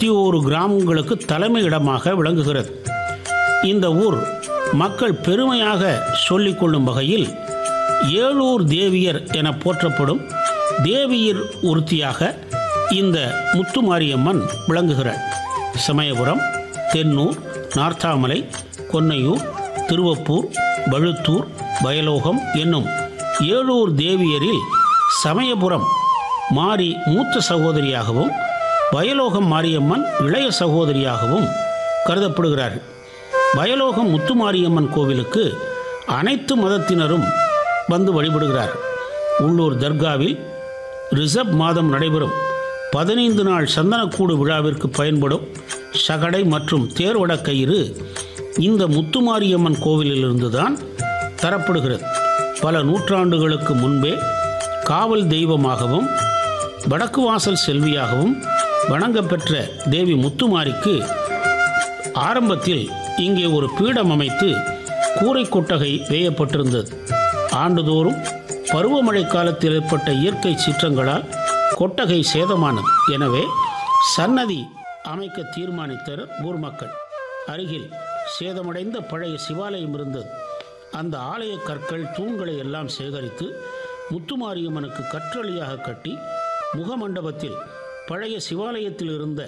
ஓரு கிராமங்களுக்கு தலைமையிடமாக விளங்குகிறது இந்த ஊர் மக்கள் பெருமையாக சொல்லிக்கொள்ளும் வகையில் ஏழூர் தேவியர் என போற்றப்படும் தேவியர் ஒருத்தியாக இந்த முத்துமாரியம்மன் விளங்குகிறாள் சமயபுரம் தென்னூர் நார்த்தாமலை கொன்னையூர் திருவப்பூர் பழுத்தூர் வயலோகம் என்னும் ஏழூர் தேவியரில் சமயபுரம் மாரி மூத்த சகோதரியாகவும் வயலோகம் மாரியம்மன் இளைய சகோதரியாகவும் கருதப்படுகிறார்கள் வயலோகம் முத்துமாரியம்மன் கோவிலுக்கு அனைத்து மதத்தினரும் வந்து வழிபடுகிறார் உள்ளூர் தர்காவில் ரிசப் மாதம் நடைபெறும் பதினைந்து நாள் சந்தனக்கூடு விழாவிற்கு பயன்படும் சகடை மற்றும் தேர்வட கயிறு இந்த முத்துமாரியம்மன் கோவிலிலிருந்து தான் தரப்படுகிறது பல நூற்றாண்டுகளுக்கு முன்பே காவல் தெய்வமாகவும் வடக்கு வாசல் செல்வியாகவும் வணங்கப்பெற்ற தேவி முத்துமாரிக்கு ஆரம்பத்தில் இங்கே ஒரு பீடம் அமைத்து கூரை கொட்டகை வேயப்பட்டிருந்தது ஆண்டுதோறும் பருவமழை காலத்தில் ஏற்பட்ட இயற்கை சீற்றங்களால் கொட்டகை சேதமானது எனவே சன்னதி அமைக்க தீர்மானித்தனர் ஊர் மக்கள் அருகில் சேதமடைந்த பழைய சிவாலயம் இருந்தது அந்த ஆலய கற்கள் தூண்களை எல்லாம் சேகரித்து முத்துமாரியம்மனுக்கு கற்றளியாக கட்டி முகமண்டபத்தில் பழைய சிவாலயத்தில் இருந்த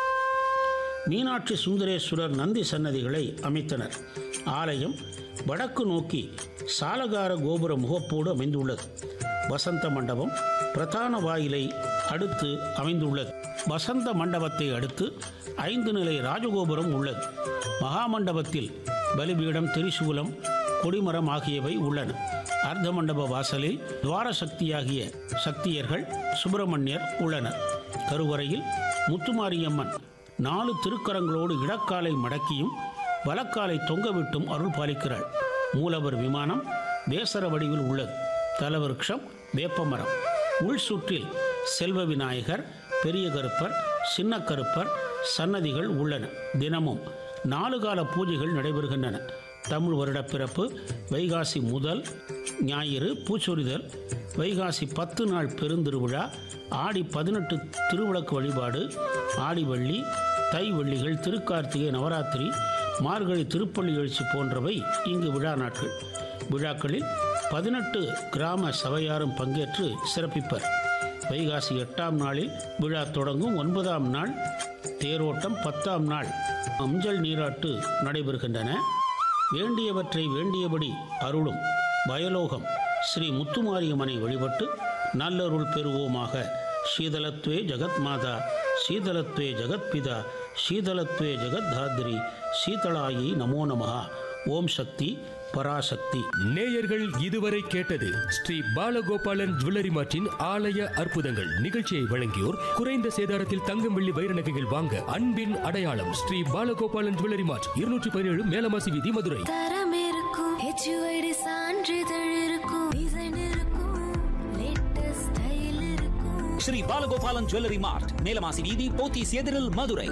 மீனாட்சி சுந்தரேஸ்வரர் நந்தி சன்னதிகளை அமைத்தனர் ஆலயம் வடக்கு நோக்கி சாலகார கோபுர முகப்போடு அமைந்துள்ளது வசந்த மண்டபம் பிரதான வாயிலை அடுத்து அமைந்துள்ளது வசந்த மண்டபத்தை அடுத்து ஐந்து நிலை ராஜகோபுரம் உள்ளது மகாமண்டபத்தில் பலிபீடம் திரிசூலம் கொடிமரம் ஆகியவை உள்ளன அர்த்த மண்டப வாசலில் துவார சக்தியாகிய சக்தியர்கள் சுப்பிரமணியர் உள்ளனர் கருவறையில் முத்துமாரியம்மன் நாலு திருக்கரங்களோடு இடக்காலை மடக்கியும் வலக்காலை தொங்கவிட்டும் அருள் பாலிக்கிறாள் மூலவர் விமானம் வேசர வடிவில் உள்ளது தலவிருட்சம் வேப்பமரம் உள் சுற்றில் செல்வ விநாயகர் பெரிய கருப்பர் சின்ன கருப்பர் சன்னதிகள் உள்ளன தினமும் நாலு கால பூஜைகள் நடைபெறுகின்றன தமிழ் வருடப்பிறப்பு வைகாசி முதல் ஞாயிறு பூச்சொரிதல் வைகாசி பத்து நாள் பெருந்திருவிழா ஆடி பதினெட்டு திருவிளக்கு வழிபாடு ஆடி வெள்ளி தை வெள்ளிகள் திருக்கார்த்திகை நவராத்திரி மார்கழி திருப்பள்ளி எழுச்சி போன்றவை இங்கு விழா நாட்கள் விழாக்களில் பதினெட்டு கிராம சபையாரும் பங்கேற்று சிறப்பிப்பர் வைகாசி எட்டாம் நாளில் விழா தொடங்கும் ஒன்பதாம் நாள் தேரோட்டம் பத்தாம் நாள் மஞ்சள் நீராட்டு நடைபெறுகின்றன வேண்டியவற்றை வேண்டியபடி அருளும் வயலோகம் ஸ்ரீ முத்துமாரியம்மனை வழிபட்டு நல்லருள் பெறுவோமாக சீதலத்வே ஜெகத் மாதா சீதலத்வே ஜெகத்பிதா சீதலத்வே ஜெகத்தாத்ரி சீதளாயி நமோ நமஹா ஓம் சக்தி பராசக்தி நேயர்கள் இதுவரை கேட்டது ஸ்ரீ பாலகோபாலன் ஜுவல்லரி மார்ட்டின் ஆலய அற்புதங்கள் நிகழ்ச்சியை வழங்கியோர் குறைந்த சேதாரத்தில் தங்கம் வெள்ளி வைர நகைகள் வாங்க அன்பின் அடையாளம் ஸ்ரீ பாலகோபாலன் ஜுவல்லரி மார்ட் இருநூற்றி பதினேழு மேலமாசி வீதி மதுரை தரம் இருக்கும் ஹெச்யூஐடி சான்றிதழ் இருக்கும் டிசைன் இருக்கும் லேட்டஸ்ட் ஸ்டைல் இருக்கும் ஸ்ரீ பாலகோபாலன் ஜுவல்லரி மார்ட் மேலமாசி வீதி போத்தீஸ் எதிரில் மதுரை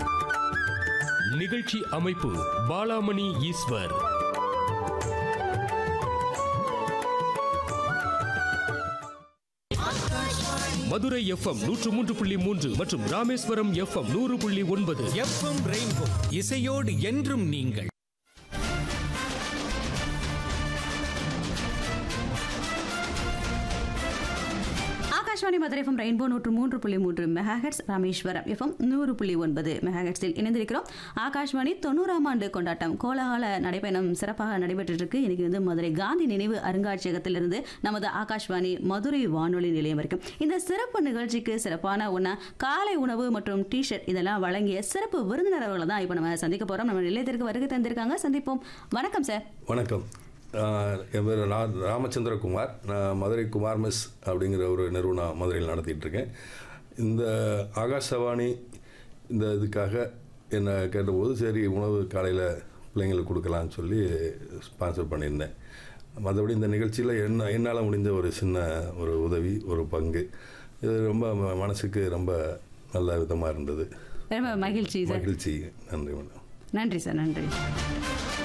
நிகழ்ச்சி அமைப்பு பாலாமணி ஈஸ்வர் மதுரை எஃப்எம் நூற்று மூன்று புள்ளி மூன்று மற்றும் ராமேஸ்வரம் எஃப்எம் நூறு புள்ளி ஒன்பது எஃப்எம் ரெயின்போ இசையோடு என்றும் நீங்கள் ஆகாஷ்வாணி மதுரை எஃப்எம் ரெயின்போ நூற்று மூன்று புள்ளி மூன்று மெகாஹெட்ஸ் ராமேஸ்வரம் எஃப்எம் நூறு புள்ளி ஒன்பது மெகாஹெட்ஸில் இணைந்திருக்கிறோம் ஆகாஷ்வாணி தொண்ணூறாம் ஆண்டு கொண்டாட்டம் கோலாகல நடைபயணம் சிறப்பாக நடைபெற்று இருக்கு இன்னைக்கு வந்து மதுரை காந்தி நினைவு அருங்காட்சியகத்திலிருந்து நமது ஆகாஷ்வாணி மதுரை வானொலி நிலையம் வரைக்கும் இந்த சிறப்பு நிகழ்ச்சிக்கு சிறப்பான ஒன்றா காலை உணவு மற்றும் டிஷர்ட் இதெல்லாம் வழங்கிய சிறப்பு விருந்தினர்களை தான் இப்போ நம்ம சந்திக்க போகிறோம் நம்ம நிலையத்திற்கு வருகை தந்திருக்காங்க சந்திப்போம் வணக்கம் சார் வணக்கம் ஆஹ் என் பேர் ரா ராமச்சந்திரகுமார் நான் மதுரை குமார் மெஸ் அப்படிங்கிற ஒரு நிறுவனம் மதுரையில் நடத்திட்டு இருக்கேன் இந்த ஆகாசவாணி இந்த இதுக்காக என்னை கேட்டபோது சரி உணவு காலையில் பிள்ளைங்களுக்கு கொடுக்கலான்னு சொல்லி ஸ்பான்சர் பண்ணியிருந்தேன் மற்றபடி இந்த நிகழ்ச்சியில் என்ன என்னால் முடிந்த ஒரு சின்ன ஒரு உதவி ஒரு பங்கு இது ரொம்ப ம- மனசுக்கு ரொம்ப நல்ல விதமாக இருந்தது ரொம்ப மகிழ்ச்சி சார் மகிழ்ச்சி நன்றி மேடம் நன்றி சார் நன்றி